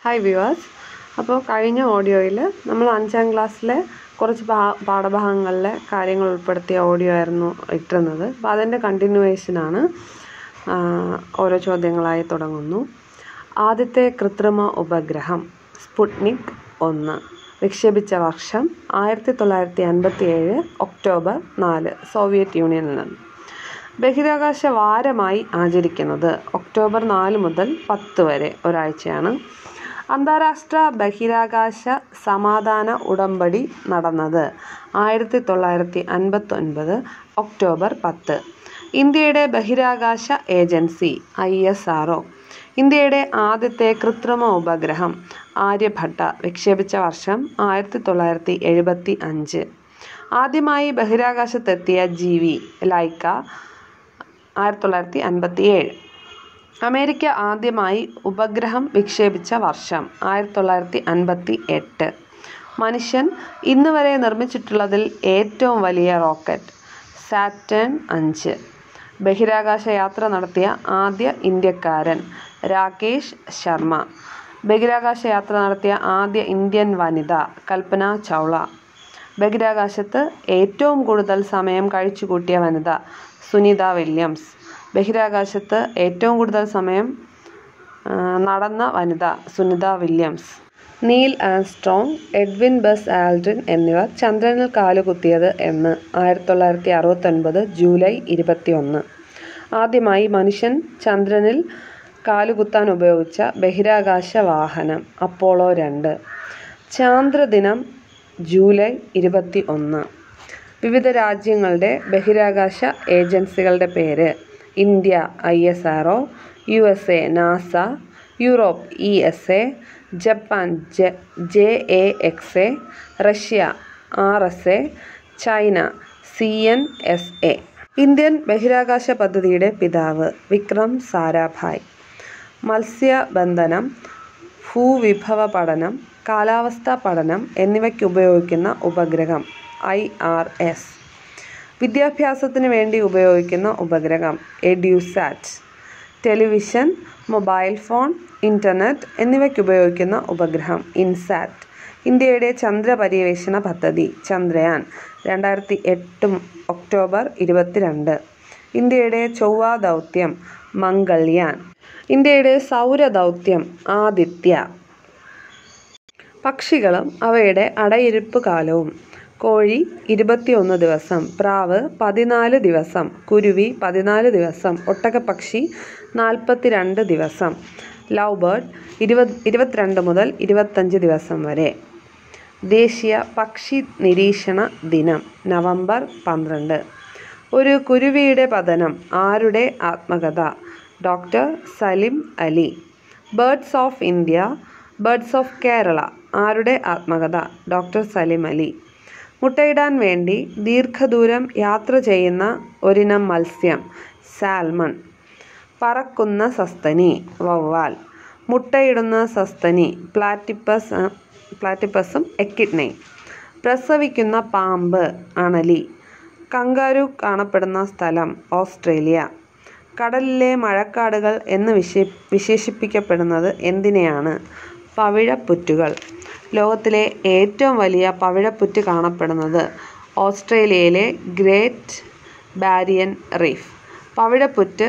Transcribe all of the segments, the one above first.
hi viewers അപ്പോൾ കഴിഞ്ഞ ഓഡിയോയിൽ നമ്മൾ അഞ്ചാം ക്ലാസ്സിലെ കുറച്ച് പാ പാഠഭാഗങ്ങളിലെ കാര്യങ്ങൾ ഉൾപ്പെടുത്തിയ ഓഡിയോ ആയിരുന്നു ഇട്ടിരുന്നത് അപ്പോൾ അതിൻ്റെ കണ്ടിന്യൂവേഷനാണ് ഓരോ ചോദ്യങ്ങളായി തുടങ്ങുന്നു ആദ്യത്തെ കൃത്രിമ ഉപഗ്രഹം സ്പുട്നിക് ഒന്ന് വിക്ഷേപിച്ച വർഷം ആയിരത്തി തൊള്ളായിരത്തി അൻപത്തി ഏഴ് ഒക്ടോബർ നാല് സോവിയറ്റ് യൂണിയനിൽ നിന്ന് ബഹിരാകാശ വാരമായി ആചരിക്കുന്നത് ഒക്ടോബർ നാല് മുതൽ പത്ത് വരെ ഒരാഴ്ചയാണ് അന്താരാഷ്ട്ര ബഹിരാകാശ സമാധാന ഉടമ്പടി നടന്നത് ആയിരത്തി തൊള്ളായിരത്തി അൻപത്തൊൻപത് ഒക്ടോബർ പത്ത് ഇന്ത്യയുടെ ബഹിരാകാശ ഏജൻസി ഐ എസ് ആർ ഇന്ത്യയുടെ ആദ്യത്തെ കൃത്രിമ ഉപഗ്രഹം ആര്യഭട്ട വിക്ഷേപിച്ച വർഷം ആയിരത്തി തൊള്ളായിരത്തി എഴുപത്തി അഞ്ച് ആദ്യമായി ബഹിരാകാശത്തെത്തിയ ജീവി ലൈക്ക ആയിരത്തി തൊള്ളായിരത്തി അൻപത്തി ഏഴ് അമേരിക്ക ആദ്യമായി ഉപഗ്രഹം വിക്ഷേപിച്ച വർഷം ആയിരത്തി തൊള്ളായിരത്തി അൻപത്തി എട്ട് മനുഷ്യൻ ഇന്ന് വരെ നിർമ്മിച്ചിട്ടുള്ളതിൽ ഏറ്റവും വലിയ റോക്കറ്റ് സാറ്റേൺ അഞ്ച് ബഹിരാകാശ യാത്ര നടത്തിയ ആദ്യ ഇന്ത്യക്കാരൻ രാകേഷ് ശർമ്മ ബഹിരാകാശ യാത്ര നടത്തിയ ആദ്യ ഇന്ത്യൻ വനിത കൽപ്പന ചൗള ബഹിരാകാശത്ത് ഏറ്റവും കൂടുതൽ സമയം കഴിച്ചുകൂട്ടിയ വനിത സുനിത വില്യംസ് ബഹിരാകാശത്ത് ഏറ്റവും കൂടുതൽ സമയം നടന്ന വനിത Sunita Williams Neil Armstrong Edwin Buzz Aldrin എന്നിവർ ചന്ദ്രനിൽ കാലുകുത്തിയത് എന്ന് ആയിരത്തി തൊള്ളായിരത്തി അറുപത്തൊൻപത് ജൂലൈ ഇരുപത്തി ഒന്ന് ആദ്യമായി മനുഷ്യൻ ചന്ദ്രനിൽ കാലുകുത്താൻ ഉപയോഗിച്ച ബഹിരാകാശ വാഹനം അപ്പോളോ രണ്ട് ചാന്ദ്രദിനം ജൂലൈ ഇരുപത്തി ഒന്ന് വിവിധ രാജ്യങ്ങളുടെ ബഹിരാകാശ ഏജൻസികളുടെ പേര് India I S R O U S A NASA Europe E S A Japan J J A X A Russia R S A China C N S A Indian ബഹിരാകാശ പദ്ധതിയുടെ പിതാവ് വിക്രം സാരാഭായ് മത്സ്യബന്ധനം ഭൂവിഭവ പഠനം കാലാവസ്ഥാ പഠനം എന്നിവയ്ക്ക് ഉപയോഗിക്കുന്ന ഉപഗ്രഹം ഐ ആർ എസ് വിദ്യാഭ്യാസത്തിന് വേണ്ടി ഉപയോഗിക്കുന്ന ഉപഗ്രഹം Edusat television mobile phone internet എന്നിവയ്ക്ക് ഉപയോഗിക്കുന്ന ഉപഗ്രഹം ഇൻസാറ്റ് ഇന്ത്യയുടെ ചന്ദ്ര പര്യവേഷണ പദ്ധതി ചന്ദ്രയാൻ രണ്ടായിരത്തി എട്ട് ഒക്ടോബർ ഇരുപത്തിരണ്ട് ഇന്ത്യയുടെ ചൊവ്വ ദൗത്യം മംഗൾയാൻ ഇന്ത്യയുടെ സൗരദൗത്യം ആദിത്യ പക്ഷികളും അവയുടെ അടയിരിപ്പ് കാലവും കോഴി ഇരുപത്തിയൊന്ന് ദിവസം പ്രാവ് പതിനാല് ദിവസം കുരുവി പതിനാല് ദിവസം ഒട്ടകപ്പക്ഷി നാൽപ്പത്തിരണ്ട് ദിവസം ലവ് ബേർഡ് ഇരുപത് ഇരുപത്തിരണ്ട് മുതൽ ഇരുപത്തഞ്ച് ദിവസം വരെ ദേശീയ പക്ഷി നിരീക്ഷണ ദിനം നവംബർ പന്ത്രണ്ട് ഒരു കുരുവിയുടെ പതനം ആരുടെ ആത്മകഥ doctor Salim Ali birds of India birds of Kerala ആരുടെ ആത്മകഥ ഡോക്ടർ സലിം അലി മുട്ടയിടാൻ വേണ്ടി ദീർഘദൂരം യാത്ര ചെയ്യുന്ന ഒരിനം മത്സ്യം സാൽമൺ പറക്കുന്ന സസ്തനി വവ്വാൽ മുട്ടയിടുന്ന സസ്തനി പ്ലാറ്റിപ്പസ് പ്ലാറ്റിപ്പസും എക്കിഡ്നയും പ്രസവിക്കുന്ന പാമ്പ് അണലി കങ്കാരു കാണപ്പെടുന്ന സ്ഥലം ഓസ്ട്രേലിയ കടലിലെ മഴക്കാടുകൾ എന്ന് വിശേ വിശേഷിപ്പിക്കപ്പെടുന്നത് എന്തിനെയാണ് പവിഴപ്പുറ്റുകൾ ലോകത്തിലെ ഏറ്റവും വലിയ പവിഴപ്പുറ്റ് കാണപ്പെടുന്നത് ഓസ്ട്രേലിയയിലെ ഗ്രേറ്റ് ബാരിയൻ റീഫ് പവിഴപ്പുറ്റ്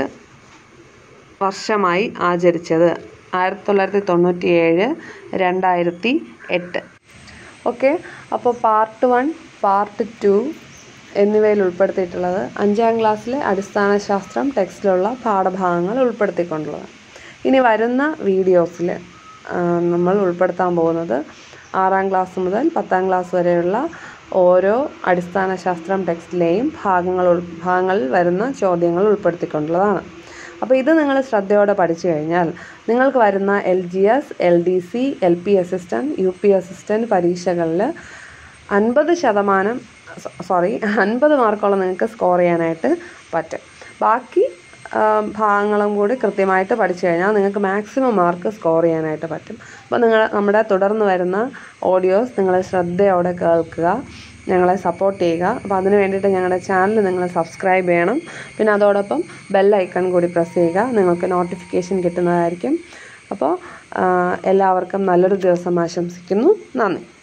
വർഷമായി ആചരിച്ചത് ആയിരത്തി തൊള്ളായിരത്തി തൊണ്ണൂറ്റി ഏഴ് രണ്ടായിരത്തി എട്ട് ഓക്കെ അപ്പോൾ പാർട്ട് വൺ പാർട്ട് ടു എന്നിവയിൽ ഉൾപ്പെടുത്തിയിട്ടുള്ളത് അഞ്ചാം ക്ലാസ്സിലെ അടിസ്ഥാന ശാസ്ത്രം ടെക്സ്റ്റിലുള്ള പാഠഭാഗങ്ങൾ ഉൾപ്പെടുത്തിക്കൊണ്ടുള്ളത് ഇനി വരുന്ന വീഡിയോസിൽ നമ്മൾ ഉൾപ്പെടുത്താൻ പോകുന്നത് ആറാം ക്ലാസ് മുതൽ പത്താം ക്ലാസ് വരെയുള്ള ഓരോ അടിസ്ഥാന ശാസ്ത്രം ടെക്സ്റ്റിലെയും ഭാഗങ്ങൾ ഭാഗങ്ങളിൽ വരുന്ന ചോദ്യങ്ങൾ ഉൾപ്പെടുത്തിക്കൊണ്ടുള്ളതാണ് അപ്പോൾ ഇത് നിങ്ങൾ ശ്രദ്ധയോടെ പഠിച്ചു കഴിഞ്ഞാൽ നിങ്ങൾക്ക് വരുന്ന L G S L D C L P assistant U P assistant പരീക്ഷകളിൽ അൻപത് ശതമാനം സോറി അൻപത് മാർക്കോളം നിങ്ങൾക്ക് സ്കോർ ചെയ്യാനായിട്ട് പറ്റും ബാക്കി ഭാഗങ്ങളും കൂടി കൃത്യമായിട്ട് പഠിച്ചു കഴിഞ്ഞാൽ നിങ്ങൾക്ക് മാക്സിമം മാർക്ക് സ്കോർ ചെയ്യാനായിട്ട് പറ്റും അപ്പോൾ നിങ്ങൾ നമ്മുടെ തുടർന്ന് വരുന്ന ഓഡിയോസ് നിങ്ങൾ ശ്രദ്ധയോടെ കേൾക്കുക ഞങ്ങളെ സപ്പോർട്ട് ചെയ്യുക അപ്പോൾ അതിന് വേണ്ടിയിട്ട് ഞങ്ങളുടെ ചാനൽ നിങ്ങൾ സബ്സ്ക്രൈബ് ചെയ്യണം പിന്നെ അതോടൊപ്പം ബെൽ ഐക്കൺ കൂടി പ്രസ് ചെയ്യുക നിങ്ങൾക്ക് നോട്ടിഫിക്കേഷൻ കിട്ടുന്നതായിരിക്കും അപ്പോൾ എല്ലാവർക്കും നല്ലൊരു ദിവസം ആശംസിക്കുന്നു നന്ദി